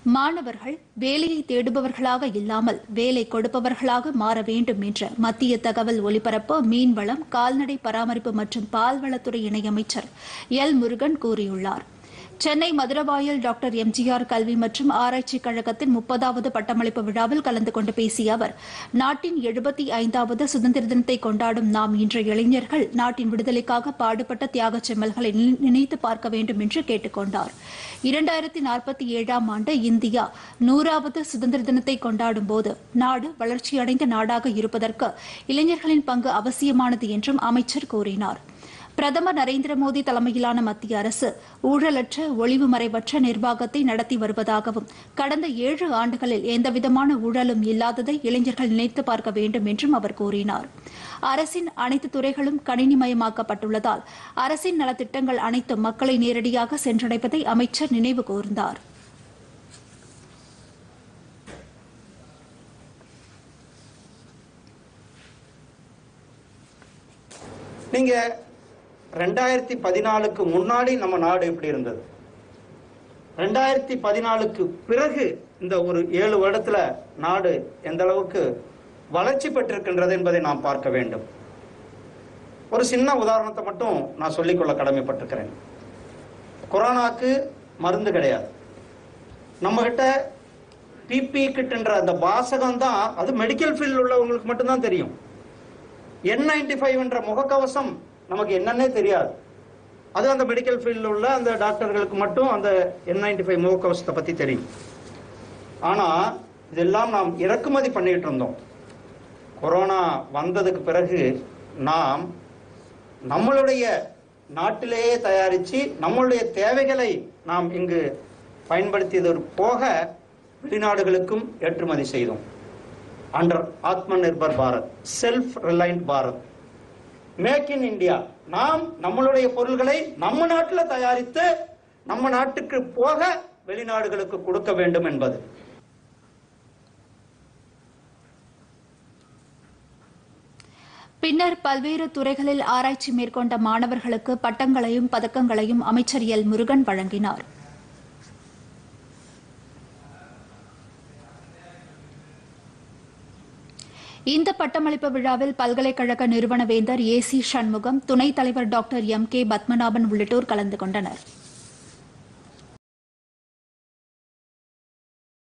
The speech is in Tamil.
மாணவர்கள் வேலையை தேடுபவர்களாக இல்லாமல் வேலை கொடுப்பவர்களாக மாற வேண்டும் என்ற மத்திய தகவல் ஒலிபரப்பு மீன்வளம் கால்நடை பராமரிப்பு மற்றும் பால்வளத்துறை இணையமைச்சர் எல் முருகன் கூறியுள்ளார் சென்னை மதுரவாயல் டாக்டர் எம்ஜிஆர் கல்வி மற்றும் ஆராய்ச்சிக் கழகத்தின் முப்பதாவது பட்டமளிப்பு விழாவில் கலந்து கொண்டு பேசிய அவர் நாட்டின் எழுபத்தி ஐந்தாவது சுதந்திர தினத்தை கொண்டாடும் நாம் இன்ற இளைஞர்கள் நாட்டின் விடுதலைக்காக பாடுபட்ட தியாகச் செம்மல்களை நினை- நினைத்து பார்க்க வேண்டும் என்று கேட்டுக் கொண்டார் இரண்டாயிரத்தி நாற்பத்தி ஏழாம் ஆண்டு இந்தியா நூறாவது சுதந்திர தினத்தை கொண்டாடும் போது நாடு வளர்ச்சியடைந்த நாடாக இருப்பதற்கு இளைஞர்களின் பங்கு அவசியமானது என்றும் அமைச்சர் கூறினார் பிரதமர் நரேந்திர மோடி தலைமையிலான மத்திய அரசு ஊழலற்ற ஒளிவு மறைவற்ற நிர்வாகத்தை நடத்தி வருவதாகவும் கடந்த ஏழு ஆண்டுகளில் எந்தவிதமான ஊழலும் இல்லாததை இளைஞர்கள் நினைத்து பார்க்க வேண்டும் என்றும் அவர் கூறினார் அரசின் அனைத்து துறைகளும் கணினிமயமாக்கப்பட்டுள்ளதால் அரசின் நலத்திட்டங்கள் அனைத்தும் மக்களை நேரடியாக சென்றடைவதை அமைச்சர் நினைவு கூர்ந்தார் நீங்க ரெண்டாயிரத்தி பதினாலுக்கு முன்னாடி நம்ம நாடு எப்படி இருந்தது ரெண்டாயிரத்தி பதினாலுக்கு பிறகு இந்த ஒரு ஏழு வருடத்துல நாடு எந்த அளவுக்கு வளர்ச்சி பெற்றிருக்கின்றது என்பதை நாம் பார்க்க வேண்டும் ஒரு சின்ன உதாரணத்தை மட்டும் நான் சொல்லிக்கொள்ள கடமைப்பட்டிருக்கிறேன் கொரோனாக்கு மருந்து கிடையாது நம்ம கிட்ட பிபி கிட்ன்ற அந்த வாசகம் தான் அது மெடிக்கல் ஃபீல்டில் உள்ளவங்களுக்கு மட்டும்தான் தெரியும் என் நைன்டி என்ற முகக்கவசம் நமக்கு என்னன்னே தெரியாது அது அந்த மெடிக்கல் ஃபீல்டில் உள்ள அந்த டாக்டர்களுக்கு மட்டும் அந்த என் நைன்டி ஃபைவ் முகக்கவசத்தை பற்றி தெரியும் ஆனால் இதெல்லாம் நாம் இறக்குமதி பண்ணிட்டு இருந்தோம் கொரோனா வந்ததுக்கு பிறகு நாம் நம்மளுடைய நாட்டிலேயே தயாரித்து நம்மளுடைய தேவைகளை நாம் இங்கு பயன்படுத்தியது போக வெளிநாடுகளுக்கும் ஏற்றுமதி செய்தோம் under Atma Nirbhar Bharat self reliant Bharat make in India நாம் நம்மளுடைய பொருள்களை நம்ம நாட்டில் தயாரித்து நம்ம நாட்டுக்கு போக வெளிநாடுகளுக்கு கொடுக்க வேண்டும் என்பது பின்னர் பல்வேறு துறைகளில் ஆராய்ச்சி மேற்கொண்ட மாணவர்களுக்கு பட்டங்களையும் பதக்கங்களையும் அமைச்சர் எல் முருகன் வழங்கினார் இந்த பட்டமளிப்பு விழாவில் பல்கலைக்கழக நிறுவன வேந்தர் ஏ சி சண்முகம் துணைத் தலைவர் டாக்டர் எம் கே பத்மநாபன் உள்ளிட்டோர் கலந்து கொண்டனர்